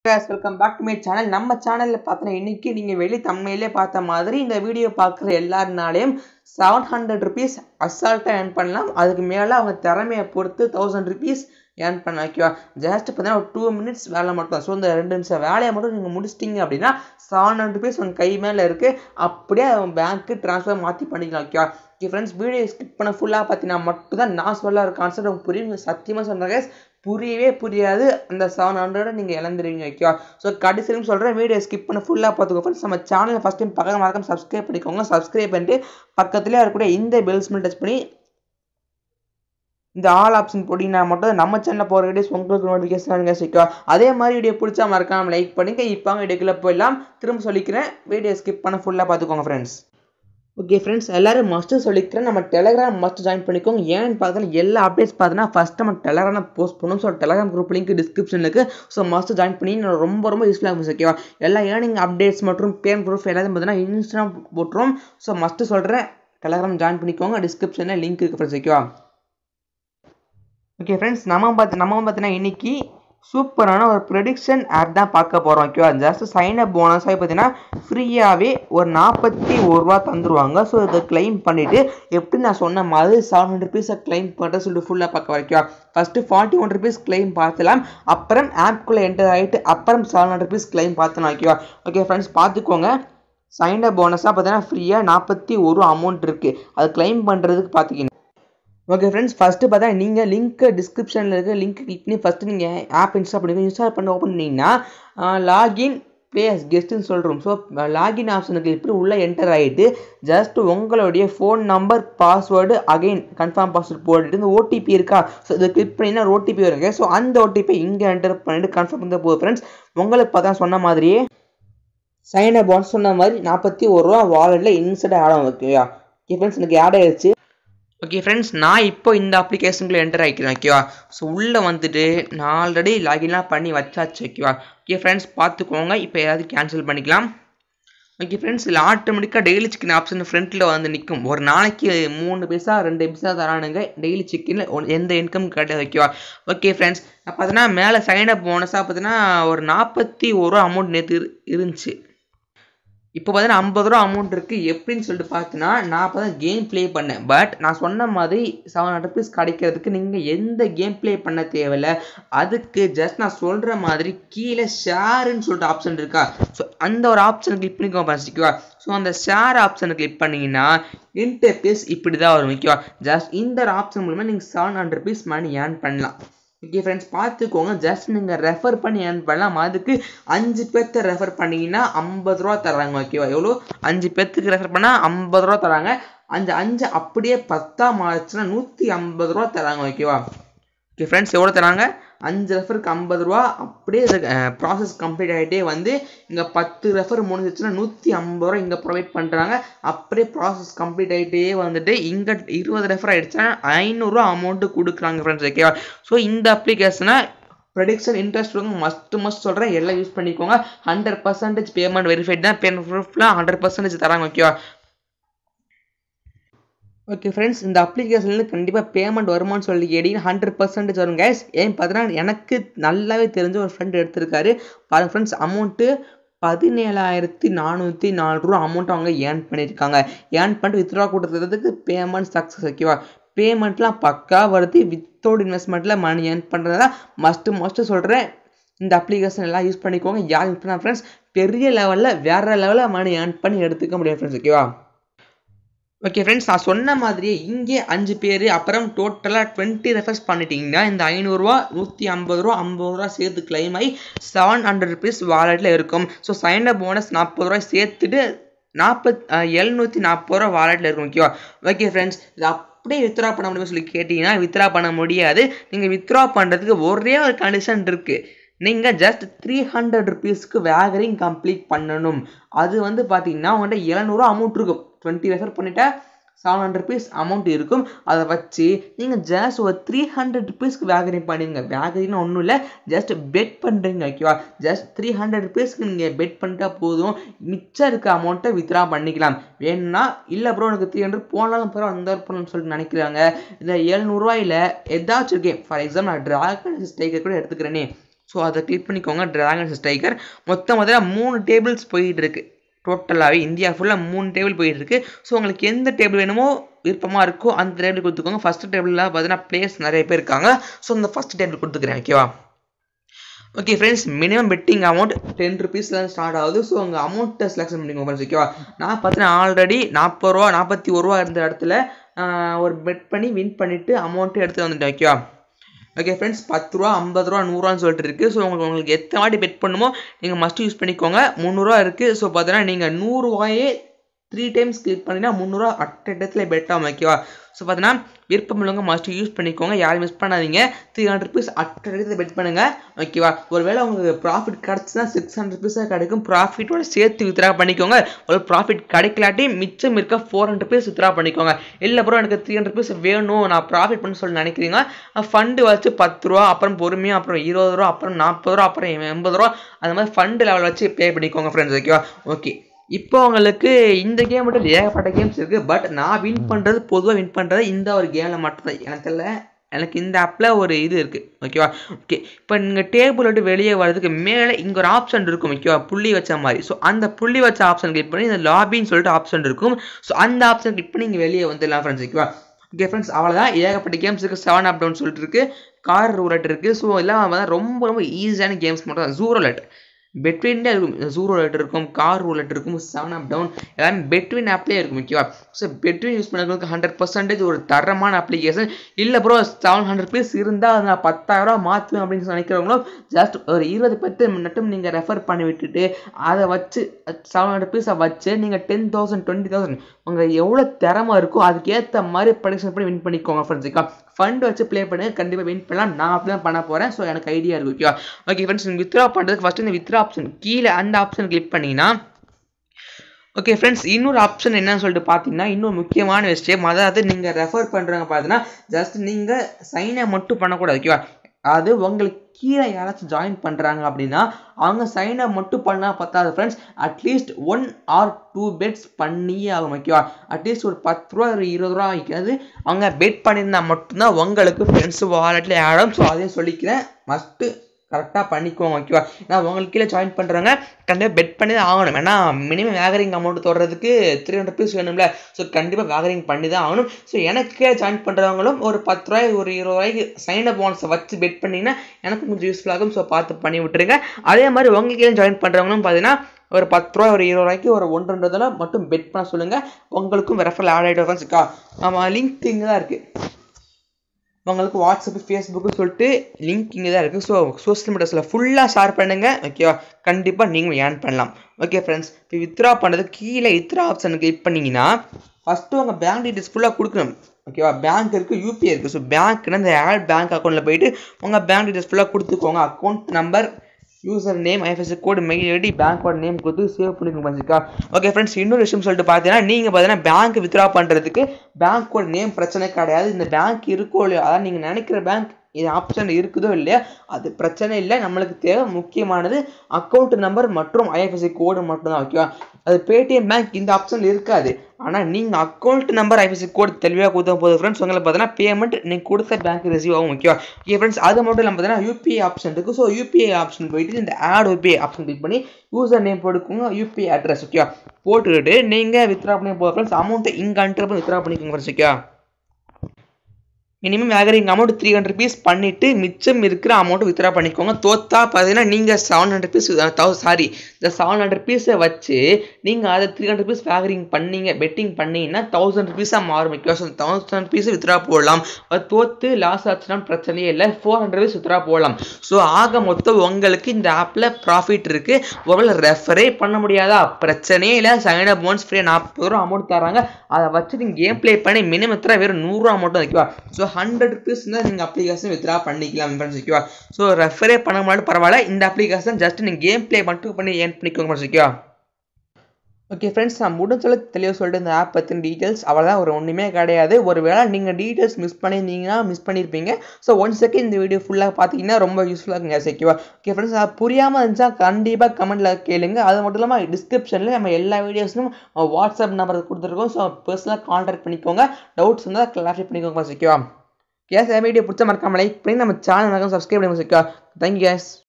guys welcome back to my channel நம்ம சேனலில் பார்த்தோன்னா இன்னைக்கு நீங்கள் வெளி தம்மையிலே பார்த்த மாதிரி இந்த வீடியோ பார்க்குற எல்லாருனாலையும் செவன் ஹண்ட்ரட் ருபீஸ் அசால்ட்டாக ஏர்ன் பண்ணலாம் அதுக்கு மேலே அவங்க திறமையை பொறுத்து தௌசண்ட் ருபீஸ் ஏர்ன் பண்ண ஓகேவா ஜஸ்ட் பார்த்தீங்கன்னா ஒரு டூ மினிட்ஸ் வேலை மட்டும் ஸோ இந்த ரெண்டு நிமிஷம் வேலையை மட்டும் நீங்கள் முடிச்சிட்டிங்க அப்படின்னா செவன் ஹண்ட்ரட் ருபீஸ் உங்கள் கை மேலே இருக்குது அப்படியே அவங்க பேங்க்கு ட்ரான்ஸ்ஃபர் மாற்றி பண்ணிக்கலாம் ஓகேவா ஓகே ஃப்ரெண்ட்ஸ் வீடியோ ஸ்கிப் பண்ண ஃபுல்லாக பார்த்தீங்கன்னா மட்டும் தான் நான் சொல்ல ஒரு கான்செப்ட் உங்களுக்கு புரியும் சத்தியமாக சொல்கிறேன் guys புரியவே புரியாது அந்த செவன் ஹண்ட்ரடை நீங்கள் இழந்துருவீங்க ஓகேவா ஸோ கடைசியும் சொல்கிறேன் வீடியோ ஸ்கிப் பண்ண ஃபுல்லாக பார்த்துக்கோ ஃப்ரெண்ட்ஸ் நம்ம சேனலை ஃபஸ்ட் டைம் பக்கம் மறக்காம சப்ஸ்கிரைப் பண்ணிக்கோங்க சப்ஸ்கிரைப் பண்ணிட்டு பக்கத்துலேயே இருக்கக்கூடிய இந்த பெல்ஸ் மேல் டச் பண்ணி இந்த ஆல் ஆப்ஷன் போட்டிங்கன்னா மட்டும் நம்ம சேனலில் போகிற வீடியோஸ் உங்களுக்கு நோட்டிஃபிகேஷன் வருங்க சிக்கோ அதே மாதிரி வீடியோ பிடிச்சா மறக்காம லைக் பண்ணுங்க இப்போ வீடியோக்குள்ளே போயிடலாம் திரும்ப சொல்லிக்கிறேன் வீடியோ ஸ்கிப் பண்ண ஃபுல்லாக பார்த்துக்கோங்க ஃப்ரெண்ட்ஸ் ஓகே ஃப்ரெண்ட்ஸ் எல்லாரும் மஸ்ட்டு சொல்லிக்கிறேன் நம்ம டெலகிராம் மஸ்ட் ஜாயின் பண்ணிக்கோங்க ஏன்னு பார்த்தா எல்லா அப்டேட்ஸ் பார்த்தீங்கன்னா ஃபஸ்ட் நம்ம டெலகிராம் போஸ்ட் பண்ணும் so Telegram group link description இருக்குது ஸோ மஸ்ட் ஜாயின் பண்ணி நான் ரொம்ப ரொம்ப யூஸ்ஃபுல்லாக இருக்கும் ஓகேவா எல்லா ஏர்னிங் அப்டேட்ஸ் மற்றும் பேமெண்ட் ப்ரூஃப் எல்லாத்தையும் பார்த்தீங்கன்னா இன்ஸ்டாம் போட்டுரும் ஸோ மஸ்ட்டு சொல்கிறேன் டெலகிராம் ஜாயின் பண்ணிக்கோங்க டிஸ்கிரிப்ஷனில் லிங்க் இருக்குது ஃப்ரெண்ட்ஸ் ஓகேவா ஓகே ஃப்ரெண்ட்ஸ் நம்ம பார்த்து நம்ம பார்த்தீங்கன்னா இன்னைக்கு சூப்பரான ஒரு ப்ரெடிக்ஷன் ஆப் தான் பார்க்க போகிறோம் ஓகேவா ஜஸ்ட் சைன் அப் போனஸாக பார்த்தீங்கன்னா ஃப்ரீயாகவே ஒரு நாற்பத்தி ஒரு ரூபா தந்துருவாங்க ஸோ இதை கிளைம் பண்ணிவிட்டு எப்படி நான் சொன்ன மாதிரி செவன் ஹண்ட்ரட் ருபீஸை கிளைம் பண்ணுற சொல்லிட்டு ஃபுல்லாக பார்க்க வரைக்கும் first forty one rupees claim பார்த்துலாம் அப்புறம் ஆப்குள்ளே என்டர் ஆகிட்டு அப்புறம் செவன் ஹண்ட்ரட் ருபீஸ் கிளைம் பார்த்தலாம் ஓகேவா ஓகே ஃப்ரெண்ட்ஸ் பார்த்துக்கோங்க சைன் அப் போனஸாக பார்த்தீங்கன்னா ஃப்ரீயாக நாற்பத்தி ஒரு அமௌண்ட் இருக்குது அது கிளைம் பண்ணுறதுக்கு பார்த்திங்கன்னா ஓகே ஃப்ரெண்ட்ஸ் ஃபஸ்ட்டு பார்த்தா நீங்கள் லிங்க் டிஸ்கிரிப்ஷனில் இருக்க லிங்க் கிளிக் பண்ணி ஃபஸ்ட்டு நீங்கள் ஆப் இன்ஸ்டால் பண்ணிக்கோங்க இன்ஸ்டால் பண்ண ஓப்பன் பண்ணிங்கன்னா லாகின் பிளேஸ் கெஸ்ட்டுன்னு சொல்கிறோம் ஸோ லாகின் ஆப்ஷனுக்கு இப்படி உள்ளே என்டர் ஆகிட்டு ஜஸ்ட் உங்களுடைய phone number password again confirm password போட்டுட்டு இந்த ஓடிபி இருக்கா ஸோ இதை கிளிக் பண்ணிங்கன்னா ஒரு ஓடிபி வருங்க ஸோ அந்த ஓடிபி இங்கே என்டர் பண்ணிட்டு கன்ஃபார்ம் பண்ண போகுது ஃப்ரெண்ட்ஸ் உங்களுக்கு பார்த்தா சொன்ன மாதிரியே சைன் அப் சொன்ன மாதிரி நாற்பத்தி ஒரு ரூபா வாலெட்டில் இன்செட் ஆடும் ஓகேவா ஓகே ஃப்ரெண்ட்ஸ் எனக்கு ஆட் ஆயிடுச்சு ஓகே ஃப்ரெண்ட்ஸ் நான் இப்போ இந்த அப்ளிகேஷனுக்குள்ளே என்டர் ஆகிக்கிறேன் ஓகேவா ஸோ உள்ளே வந்துட்டு நான் ஆல்ரெடி லாகின்லாம் பண்ணி வச்சாச்சு ஓகேவா ஓகே ஃப்ரெண்ட்ஸ் பார்த்துக்கோங்க இப்போ ஏதாவது கேன்சல் பண்ணிக்கலாம் ஓகே ஃப்ரெண்ட்ஸ் இதில் ஆட்டோமேட்டிக்காக டெய்லி சிக்கன் ஆப்ஷன் ஃப்ரண்ட்டில் வந்து நிற்கும் ஒரு நாளைக்கு மூணு பைசா ரெண்டு பைசா தரானுங்க டெய்லி சிக்கனில் எந்த இன்கம் கிடையாது ஓகேவா ஓகே ஃப்ரெண்ட்ஸ் பார்த்தீங்கன்னா மேலே சைன் அப் போனஸாக பார்த்தீங்கன்னா ஒரு நாற்பத்தி ஒரு ரூபா அமௌண்ட் நேற்று இருந்துச்சு இப்போ பார்த்தீங்கன்னா ஐம்பது ரூபா அமௌண்ட் இருக்குது எப்படின்னு சொல்லிட்டு பார்த்தீங்கன்னா நான் அப்போ தான் கேம் ப்ளே பண்ணேன் பட் நான் சொன்ன மாதிரி செவன் ஹண்ட்ரட் ருபீஸ் கிடைக்கிறதுக்கு நீங்கள் எந்த கேம் ப்ளே பண்ண தேவையில்ல அதுக்கு ஜஸ்ட் நான் சொல்கிற மாதிரி கீழே ஷேருன்னு சொல்லிட்டு ஆப்ஷன் இருக்கா ஸோ அந்த ஒரு ஆப்ஷனை கிளிக் பண்ணிக்கோங்க ஃபஸ்ட்டுக்குவா ஸோ அந்த ஷேர் ஆப்ஷனை கிளிக் பண்ணிங்கன்னா இன்டர்பேஸ் இப்படி தான் வரும் ஓகேவா ஜஸ்ட் இந்த ஒரு ஆப்ஷன் மூலமாக நீங்கள் seven hundred rupees money earn பண்ணலாம் ஓகே ஃப்ரெண்ட்ஸ் பார்த்துக்கோங்க ஜஸ்ட் நீங்கள் ரெஃபர் பண்ணி ஏர்ன் பண்ணலாம் அதுக்கு அஞ்சு பேர்த்த ரெஃபர் பண்ணிங்கன்னா ஐம்பது ரூபா தராங்க ஓகேவா எவ்வளோ அஞ்சு பேர்த்துக்கு ரெஃபர் பண்ணால் ஐம்பது ரூபா தராங்க அந்த அஞ்சு அப்படியே பத்தா மாறுச்சுன்னா நூற்றி ஐம்பது ரூபா தராங்க ஓகேவா ஓகே ஃப்ரெண்ட்ஸ் எவ்வளோ தராங்க அஞ்சு ரெஃபருக்கு ஐம்பது ரூபா அப்படியே ப்ராசஸ் கம்ப்ளீட் ஆகிட்டே வந்து இங்கே பத்து ரெஃபர் முடிஞ்சிச்சுன்னா நூற்றி ஐம்பது ரூபா இங்கே ப்ரொவைட் பண்ணுறாங்க அப்படியே ப்ராசஸ் கம்ப்ளீட் ஆகிட்டே வந்துட்டு இங்கே இருபது ரெஃபர் ஆகிடுச்சுன்னா ஐநூறுரூவா அமௌண்ட்டு கொடுக்குறாங்க ஃப்ரெண்ட்ஸ் ஓகேவா ஸோ இந்த அப்ளிகேஷனை ப்ரொடிக்ஷன் இன்ட்ரெஸ்ட் மஸ்ட் மஸ்ட் சொல்கிறேன் எல்லாம் யூஸ் பண்ணிக்கோங்க ஹண்ட்ரட் பர்சன்டேஜ் பேமெண்ட் வெரிஃபைட் தான் பேமெண்ட் ப்ரூஃப்லாம் ஹண்ட்ரட் பர்சன்டேஜ் தராங்க ஓகேவா ஓகே ஃப்ரெண்ட்ஸ் இந்த அப்ளிகேஷனில் கண்டிப்பாக பேமெண்ட் வருமானு சொல்லி கேட்டிங்கன்னா ஹண்ட்ரட் பர்சன்டேஜ் வரும் கேஸ் ஏன் பார்த்தீங்கன்னா எனக்கு நல்லாவே தெரிஞ்ச ஒரு ஃப்ரெண்ட் எடுத்திருக்காரு பாருங்கள் ஃப்ரெண்ட்ஸ் அமௌண்ட்டு பதினேழாயிரத்தி நானூற்றி நாலு ரூபா அமௌண்ட் அவங்க ஏர்ன் பண்ணியிருக்காங்க ஏர்ன் பண்ணிட்டு வித்ட்ரா கொடுத்துறதுக்கு பேமெண்ட் சக்ஸஸ் ஓகேவா பேமெண்ட்லாம் பக்கா வருது வித்தவுட் இன்வெஸ்ட்மெண்ட்டில் மணி ஏர்ன் பண்ணுறதா மஸ்ட்டு மஸ்ட்டு சொல்கிறேன் இந்த அப்ளிகேஷன் எல்லாம் யூஸ் பண்ணிக்கோங்க யார் யூஸ் பண்ணால் ஃப்ரெண்ட்ஸ் பெரிய லெவலில் வேறு லெவலில் மணி ஏர்ன் பண்ணி எடுத்துக்க முடியும் ஃப்ரெண்ட்ஸ் ஓகேவா ஓகே ஃப்ரெண்ட்ஸ் நான் சொன்ன மாதிரியே இங்கே அஞ்சு பேர் அப்புறம் டோட்டலாக டுவெண்ட்டி ரெஃபர்ஸ் பண்ணிட்டீங்கன்னா இந்த ஐநூறுரூவா நூற்றி ஐம்பது ரூபா ஐம்பது ரூபா சேர்த்து கிளைம் ஆகி செவன் ஹண்ட்ரட் ருபீஸ் வாலெட்டில் இருக்கும் ஸோ சைன் அப் போனஸ் நாற்பது ரூபாய் சேர்த்துட்டு நாற்பத் எழுநூற்றி நாற்பது ரூபா வாலெட்டில் இருக்கும் ஓகேவா ஓகே ஃப்ரெண்ட்ஸ் இது அப்படியே வித்ரா பண்ண முடியும்னு சொல்லி கேட்டிங்கன்னா வித்ரா பண்ண முடியாது நீங்கள் வித்ரா பண்ணுறதுக்கு ஒரே ஒரு கண்டிஷன் இருக்குது நீங்கள் ஜஸ்ட் த்ரீ ஹண்ட்ரட் ருபீஸ்க்கு வேகரிங் கம்ப்ளீட் பண்ணணும் அது வந்து பார்த்தீங்கன்னா உங்கள்கிட்ட எழுநூறுவா அமௌண்ட் இருக்கும் டுவெண்ட்டி ரெஃபர் பண்ணிட்டா செவன் ஹண்ட்ரட் ருபீஸ் அமௌண்ட் இருக்கும் அதை வச்சு நீங்கள் ஜஸ்ட் ஒரு த்ரீ ஹண்ட்ரட் ருபீஸ்க்கு வேகரிங் பண்ணிடுங்க வேகரிங்னு ஒன்றும் இல்லை ஜஸ்ட் பெட் பண்ணுறீங்க ஓகேவா ஜஸ்ட் த்ரீ ஹண்ட்ரட் ருபீஸ்க்கு நீங்கள் பெட் பண்ணிட்டா போதும் மிச்சம் இருக்க அமௌண்ட்டை வித்ரா பண்ணிக்கலாம் வேணும்னா இல்லை ப்ரோ எனக்கு த்ரீ ஹண்ட்ரட் போனாலும் பரவாயில்ல அந்த பண்ணணும்னு சொல்லிட்டு நினைக்கிறாங்க இந்த எழுநூறுவாயில் ஏதாச்சும் இருக்கேன் ஃபார் எக்ஸாம்பிள் நான் ட்ராகன் ஸ்டேக்கர் கூட எடுத்துக்கிறேனே ஸோ அதை கிளிக் பண்ணிக்கோங்க ட்ராகன் ஸ்ட்ரைக்கர் மொத்தம் பார்த்தீங்கன்னா மூணு டேபிள்ஸ் போயிட்டு இருக்கு டோட்டலாகவே இந்தியா ஃபுல்லாக மூணு டேபிள் போயிட்டு இருக்கு ஸோ உங்களுக்கு எந்த டேபிள் வேணுமோ விருப்பமாக இருக்கோ அந்த டேபிள் கொடுத்துக்கோங்க ஃபஸ்ட் டேபிளில் பார்த்தீங்கன்னா பிளேயர்ஸ் நிறைய பேர் இருக்காங்க ஸோ அந்த ஃபஸ்ட் டேபிள் கொடுத்துக்கிறேன் ஓகேவா okay friends minimum betting amount ten ருபீஸ்லாம் ஸ்டார்ட் ஆகுது ஸோ உங்கள் அமௌண்ட்டை செலெக்ஷன் பண்ணிக்கோங்க ஃப்ரெண்ட்ஸ் ஓகேவா நான் பார்த்தீங்கன்னா ஆல்ரெடி நாற்பது ரூபா நாற்பத்தி ஒரு ரூபா இருந்த இடத்துல ஒரு பெட் பண்ணி வின் பண்ணிவிட்டு அமௌண்ட்டு எடுத்து வந்துட்டேன் ஓகேவா ஓகே ஃப்ரெண்ட்ஸ் பத்து ரூபா ஐம்பது ரூபா நூறுரூவான்னு சொல்லிட்டு இருக்குது ஸோ உங்களுக்கு உங்களுக்கு எத்தனை வாட்டி பெட் பண்ணுமோ நீங்கள் மஸ்ட் யூஸ் பண்ணிக்கோங்க முந்நூறுரூவா இருக்குது ஸோ பார்த்தீங்கன்னா நீங்கள் நூறுரூவாயே த்ரீ டைம்ஸ் கிளிக் பண்ணினா முந்நூறுரூவா அட் இடத்துல பெட் ஆகும் ஓகேவா ஸோ பார்த்தீங்கன்னா விருப்பம் உள்ளவங்க மஸ்ட் யூஸ் பண்ணிக்கோங்க யாரும் மிஸ் பண்ணாதீங்க த்ரீ ஹண்ட்ரட் ருபீஸ் அட் இடத்துல பெட் பண்ணுங்கள் ஓகேவா ஒருவேளை உங்களுக்கு ப்ராஃபிட் கிடச்சுன்னா சிக்ஸ் ஹண்ட்ரட் ருபீஸாக கிடைக்கும் ப்ராஃபிட்டோட சேர்த்து வித்ரா பண்ணிக்கோங்க ஒரு ப்ராஃபிட் கிடைக்கலாட்டி மிச்சம் இருக்க ஃபோர் ஹண்ட்ரட் ருபீஸ் வித்ரா பண்ணிக்கோங்க இல்லை ப்ரோ எனக்கு த்ரீ ஹண்ட்ரட் ருபீஸ் வேணும் நான் ப்ராஃபிட் பண்ண சொல்லி நினைக்கிறீங்க ஃபண்டு வச்சு பத்து ரூபா அப்புறம் பொறுமையாக அப்புறம் இருபது ரூபா அப்புறம் நாற்பது ரூபா அப்புறம் எண்பது ரூபா அந்த மாதிரி ஃபண்டு லெவல் வச்சு பே பண்ணிக்கோங்க ஃப்ரெண்ட்ஸ் ஓகேவா ஓகே இப்போ உங்களுக்கு இந்த கேம் மட்டும் ஏகப்பட்ட கேம்ஸ் இருக்குது பட் நான் வின் பண்ணுறது பொதுவாக வின் பண்ணுறது இந்த ஒரு கேமில் மட்டும்தான் எனக்கு தெரியல எனக்கு இந்த ஆப்பில் ஒரு இது இருக்குது ஓகேவா ஓகே இப்போ நீங்கள் டேபிள் விட்டு வெளியே வர்றதுக்கு மேலே இங்கே ஒரு ஆப்ஷன் இருக்கும் ஓகேவா புள்ளி வச்ச மாதிரி ஸோ அந்த புள்ளி வச்ச ஆப்ஷன் கிளிக் பண்ணி இந்த லாபின்னு சொல்லிட்டு ஆப்ஷன் இருக்கும் ஸோ அந்த ஆப்ஷன் கிளிக் பண்ணி இங்கே வெளியே வந்துடலாம் ஃப்ரெண்ட்ஸ் ஓகேவா ஓகே ஃப்ரெண்ட்ஸ் அவ்வளோதான் ஏகப்பட்ட கேம்ஸ் இருக்குது செவன் அப் டவுன் சொல்லிட்டு இருக்குது கார் ரூலட் இருக்குது ஸோ எல்லாம் ரொம்ப ரொம்ப ஈஸியான கேம்ஸ் மட்டும் தான் ஜூரோலட் பெட்வீன்லேயே இருக்கும் ஜூரோ லெட் இருக்கும் கார் ரூலெட் இருக்கும் செவன் அப் டவுன் எல்லாமே பெட்வீன் ஆப்லேயே இருக்கும் ஓகேவா ஸோ பெட்வீன் யூஸ் பண்ணுறதுக்கு ஹண்ட்ரட் பர்சன்டேஜ் ஒரு தரமான அப்ளிகேஷன் இல்லை ப்ரோ செவன் ஹண்ட்ரட் பீஸ் இருந்தால் அதை நான் பத்தாயிரரூவா மாற்றுவேன் அப்படின்னு நினைக்கிறவங்களும் ஜஸ்ட் ஒரு இருபது பத்து மட்டும் நீங்கள் ரெஃபர் பண்ணி விட்டுட்டு அதை வச்சு செவன் ஹண்ட்ரட் பீஸை வச்சு நீங்கள் டென் தௌசண்ட் டுவெண்ட்டி தௌசண்ட் உங்கள் எவ்வளோ திறமை இருக்கோ அதுக்கேற்ற மாதிரி ப்ரொடக்ஷன் பண்ணி வின் பண்ணிக்கோங்க ஃப்ரெண்ட்ஸுக்கா ஃபண்ட் வச்சு ப்ளே பண்ணுங்க கண்டிப்பாக வின் பண்ணலாம் நான் அப்படி தான் பண்ண போகிறேன் ஸோ எனக்கு ஐடியா இருக்கு ஓகேவா ஓகே ஃப்ரெண்ட்ஸ் நீங்கள் வித்ரா பண்ணுறதுக்கு ஃபஸ்ட்டு இந்த வித்ரா ஆப்ஷன் கீழே அந்த ஆப்ஷன் கிளிக் பண்ணிங்கன்னா ஓகே ஃப்ரெண்ட்ஸ் இன்னொரு ஆப்ஷன் என்னன்னு சொல்லிட்டு பார்த்தீங்கன்னா இன்னொரு முக்கியமான விஷயம் அதாவது நீங்கள் ரெஃபர் பண்ணுறவங்க பார்த்தீங்கன்னா ஜஸ்ட் நீங்கள் சைனை மட்டும் பண்ணக்கூடாது ஓகேவா அது உங்களுக்கு கீழே யாராச்சும் ஜாயின் பண்ணுறாங்க அப்படின்னா அவங்க சைன் அப் மட்டும் பண்ணால் பத்தாது friends at least one or two bets பண்ணியே ஆகும் ஓகேவா அட்லீஸ்ட் ஒரு பத்து ரூபா ஒரு இருபது ரூபா வைக்கிறது அவங்க பெட் பண்ணியிருந்தா மட்டும்தான் உங்களுக்கு ஃப்ரெண்ட்ஸ் வாலெட்டில் ஆடும் ஸோ அதையும் சொல்லிக்கிறேன் மஸ்ட்டு கரெக்டாக பண்ணிக்குவோம் ஓகேவா ஏன்னா உங்களுக்கு கீழே ஜாயின் பண்ணுறவங்க கண்டிப்பாக பெட் பண்ணி தான் ஆகணும் ஏன்னா மினிமம் வேகரிங் அமௌண்ட் தொடர்றதுக்கு த்ரீ ஹண்ட்ரட் பீஸ் வேணும்ல ஸோ கண்டிப்பாக வேகரிங் பண்ணி தான் ஆகணும் ஸோ எனக்கு கீழே ஜாயின் பண்ணுறவங்களும் ஒரு பத்து ரூபாய் ஒரு இருபது ரூபாய்க்கு சைன் அப் போனஸை வச்சு பெட் பண்ணிங்கன்னா எனக்கு கொஞ்சம் யூஸ்ஃபுல்லாகும் ஸோ பார்த்து பண்ணி விட்டுருங்க அதே மாதிரி உங்களுக்கு கீழே ஜாயின் பண்ணுறவங்களும் பார்த்தீங்கன்னா ஒரு பத்து ரூபா ஒரு இருபது ரூபாய்க்கு ஒரு ஒன்று ரெண்டு இதில் மட்டும் பெட் பண்ண சொல்லுங்கள் உங்களுக்கும் ரெஃபரல் ஆட் ஆகிட்டு ஃப்ரெண்ட்ஸ்க்கா நம்ம லிங்க் இங்கே தான் இருக்குது உங்களுக்கு வாட்ஸ்அப் ஃபேஸ்புக்கு சொல்லிட்டு லிங்க் இங்கே தான் இருக்குது ஸோ சோஷியல் மீடியாஸில் ஃபுல்லாக ஷேர் பண்ணுங்கள் ஓகேவா கண்டிப்பாக நீங்களும் ஏர்ன் பண்ணலாம் ஓகே ஃப்ரெண்ட்ஸ் இப்போ வித்ரா பண்ணுறது கீழே வித்ரா ஆப்ஷன் கிளிக் பண்ணிங்கன்னா ஃபஸ்ட்டு உங்கள் பேங்க் டீட்டெயில்ஸ் ஃபுல்லாக கொடுக்கணும் ஓகேவா பேங்க் இருக்குது யூபிஐ இருக்குது ஸோ பேங்க்னா இந்த ஆட் பேங்க் அக்கௌண்ட்டில் போயிட்டு உங்கள் பேங்க் டீட்டெயில்ஸ் ஃபுல்லாக கொடுத்துக்கோங்க account number user name IFSC code mail ID பேங்க்கோட நேம் கொடுத்து சேவ் பண்ணிக்கோங்க பண்ணிக்கா ஓகே ஃப்ரெண்ட்ஸ் இன்னொரு விஷயம் சொல்லிட்டு பார்த்தீங்கன்னா நீங்கள் பார்த்தீங்கன்னா பேங்க் வித்ரா பண்ணுறதுக்கு பேங்க்கோட நேம் பிரச்சனை கிடையாது இந்த பேங்க் இருக்கோ இல்லையோ அதாவது நீங்கள் நினைக்கிற பேங்க் இது ஆப்ஷன் இருக்குதோ இல்லையா அது பிரச்சனை இல்லை நம்மளுக்கு தேவை முக்கியமானது அக்கௌண்ட் நம்பர் மற்றும் ஐஎஃப்எஸ்சி கோடு மட்டும்தான் ஓகேவா அது பேடிஎம் பேங்க் இந்த ஆப்ஷன் இருக்காது ஆனால் நீங்கள் அக்கௌண்ட் நம்பர் ஐஎஃப்எஸ்சி கோட் தெளிவாக கொடுத்தா போதும் ஃப்ரெண்ட்ஸ் உங்களுக்கு பார்த்தீங்கன்னா பேமெண்ட் நீங்கள் கொடுத்த பேங்க் ரிசீவ் ஆகும் ஓகேவா ஓகே ஃப்ரெண்ட்ஸ் அது மட்டும் இல்லாமல் பார்த்தீங்கன்னா யூபிஐ ஆப்ஷன் இருக்குது ஸோ யூபிஐ ஆப்ஷன் போயிட்டு இந்த ஆட் யூபிஐ ஆப்ஷன் கிளிக் பண்ணி யூசர் நேம் போட்டுக்கோங்க யூபிஐ அட்ரஸ் ஓகேவா போட்டுக்கிட்டு நீங்கள் வித்ரா பண்ணி போகிற ஃப்ரெண்ட்ஸ் அமௌண்ட்டை இங்கே அன்டர் பண்ணி வித்ரா பண்ணிக்கோங்க ஃப்ரெண்ட்ஸ் ஓகேவா minimum wagering amount three hundred பீஸ் பண்ணிவிட்டு மிச்சம் இருக்கிற அமௌண்ட்டு வித்ரா பண்ணிக்கோங்க தோத்தா பார்த்தீங்கன்னா நீங்கள் செவன் ஹண்ட்ரட் பீஸ் தௌசண்ட் சாரி இந்த செவன் ஹண்ட்ரட் பீஸை வச்சு நீங்கள் அதை த்ரீ ஹண்ட்ரட் பீஸ் வேகரிங் பண்ணீங்க பெட்டிங் பண்ணீங்கன்னா தௌசண்ட் ருபீஸாக மாறும் பிகாஸ் தௌசண்ட் பீஸ் வித்ரா போடலாம் அது தோத்து லாஸ் ஆச்சுன்னா பிரச்சனையே இல்லை ஃபோர் ஹண்ட்ரட் பீஸ் வித்ரா போடலாம் ஸோ ஆக மொத்தம் உங்களுக்கு இந்த ஆப்பில் ப்ராஃபிட் இருக்குது ஒருவேளை ரெஃபரே பண்ண முடியாதா பிரச்சனையே இல்லை சைன் அப் போன்ஸ் ஃப்ரீ நாற்பது ரூபா அமௌண்ட் தராங்க அதை வச்சு நீங்கள் கேம் ப்ளே பண்ணி மினிமம் எத்தனை வெறும் நூறுரூவா மட்டும் வைக்கவா ஸோ ஹண்ட்ரட் ருபீஸ் தான் நீங்கள் அப்ளிகேஷன் வித்ரா பண்ணிக்கலாம் ஃப்ரெண்ட்ஸ் ஓகேவா ஸோ ரெஃபரே பண்ண முடியாது பரவாயில்ல இந்த அப்ளிகேஷன் ஜஸ்ட் நீங்கள் கேம் ப்ளே மட்டும் பண்ணி ஏன் பண்ணிக்கோங்க ஃப்ரெண்ட்ஸ் ஓகேவா ஓகே ஃப்ரெண்ட்ஸ் நான் முடிஞ்சளவு தெளிவாக சொல்லிட்டு இந்த ஆப் பற்றின டீட்டெயில்ஸ் அவ்வளோதான் ஒரு ஒன்றுமே கிடையாது ஒரு வேளை நீங்கள் டீட்டெயில்ஸ் மிஸ் பண்ணியிருந்தீங்கன்னா மிஸ் பண்ணியிருப்பீங்க ஸோ ஒன் செகண்ட் இந்த வீடியோ ஃபுல்லாக பார்த்தீங்கன்னா ரொம்ப யூஸ்ஃபுல்லாக இருக்குங்க ஓகேவா ஓகே ஃப்ரெண்ட்ஸ் அது புரியாமல் இருந்துச்சா கண்டிப்பாக கமெண்ட்டில் கேளுங்க அது மட்டும் இல்லாமல் டிஸ்கிரிப்ஷனில் நம்ம எல்லா வீடியோஸும் வாட்ஸ்அப் நம்பர் கொடுத்துருக்கோம் ஸோ பர்சனலாக கான்டாக்ட் பண்ணிக்கோங்க டவுட்ஸ் இருந்தால் கிளாரிஃபை பண்ணிக்கோங்க ஓகேவா கேஸ் வீடியோ பிடிச்ச மறக்காம லைக் பண்ணி நம்ம சேனல் சப்ஸ்கிரைப் பண்ணி ஓகேவா தேங்க்யூ கேஸ்